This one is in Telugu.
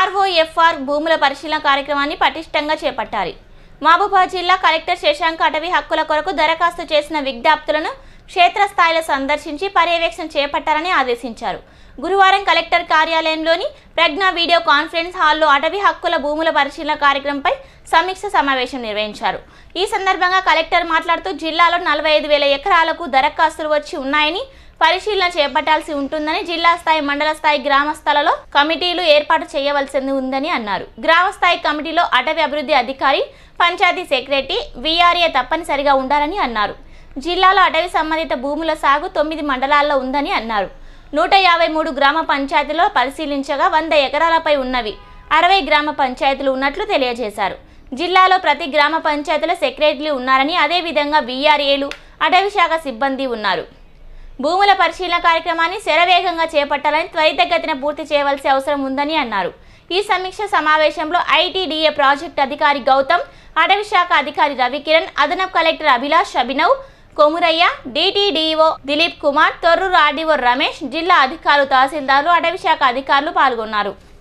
ఆర్ఓఎఫ్ఆర్ భూముల పరిశీలన కార్యక్రమాన్ని పటిష్టంగా చేపట్టాలి మహబూబాబాద్ జిల్లా కలెక్టర్ శశాంక్ అటవీ హక్కుల కొరకు దరఖాస్తు చేసిన విజ్ఞప్తులను క్షేత్రస్థాయిలో సందర్శించి పర్యవేక్షణ చేపట్టాలని ఆదేశించారు గురువారం కలెక్టర్ కార్యాలయంలోని ప్రజ్ఞ వీడియో కాన్ఫరెన్స్ హాల్లో అటవీ హక్కుల భూముల పరిశీలన కార్యక్రమంపై సమీక్ష సమావేశం నిర్వహించారు ఈ సందర్భంగా కలెక్టర్ మాట్లాడుతూ జిల్లాలో నలభై ఐదు వేల ఎకరాలకు దరఖాస్తులు వచ్చి ఉన్నాయని పరిశీలన చేపట్టాల్సి ఉంటుందని జిల్లా స్థాయి మండల స్థాయి గ్రామ స్థాయిలలో కమిటీలు ఏర్పాటు చేయవలసి ఉందని అన్నారు గ్రామ స్థాయి కమిటీలో అటవీ అభివృద్ధి అధికారి పంచాయతీ సెక్రటరీ వీఆర్ఏ తప్పనిసరిగా ఉండాలని అన్నారు జిల్లాలో అటవీ సంబంధిత భూముల సాగు తొమ్మిది మండలాల్లో ఉందని అన్నారు నూట యాభై మూడు గ్రామ పంచాయతీలో పరిశీలించగా వంద ఎకరాలపై ఉన్నవి అరవై గ్రామ పంచాయతీలు ఉన్నట్లు తెలియజేశారు జిల్లాలో ప్రతి గ్రామ పంచాయతీలో సెక్రటరీలు ఉన్నారని అదేవిధంగా వీఆర్ఏలు అటవీ శాఖ సిబ్బంది ఉన్నారు భూముల పరిశీలన కార్యక్రమాన్ని శరవేగంగా చేపట్టాలని త్వరితగతిన పూర్తి చేయవలసి అవసరం ఉందని అన్నారు ఈ సమీక్ష సమావేశంలో ఐటీడీఏ ప్రాజెక్ట్ అధికారి గౌతమ్ అటవీ శాఖ అధికారి రవికిరణ్ అదనపు collector Abhilash Abhinav Komuraiah DTDO Dilip Kumar Thorrur RDO Ramesh జిల్లా అధికారులు తహసీల్దార్లు అటవీ శాఖ అధికారులు పాల్గొన్నారు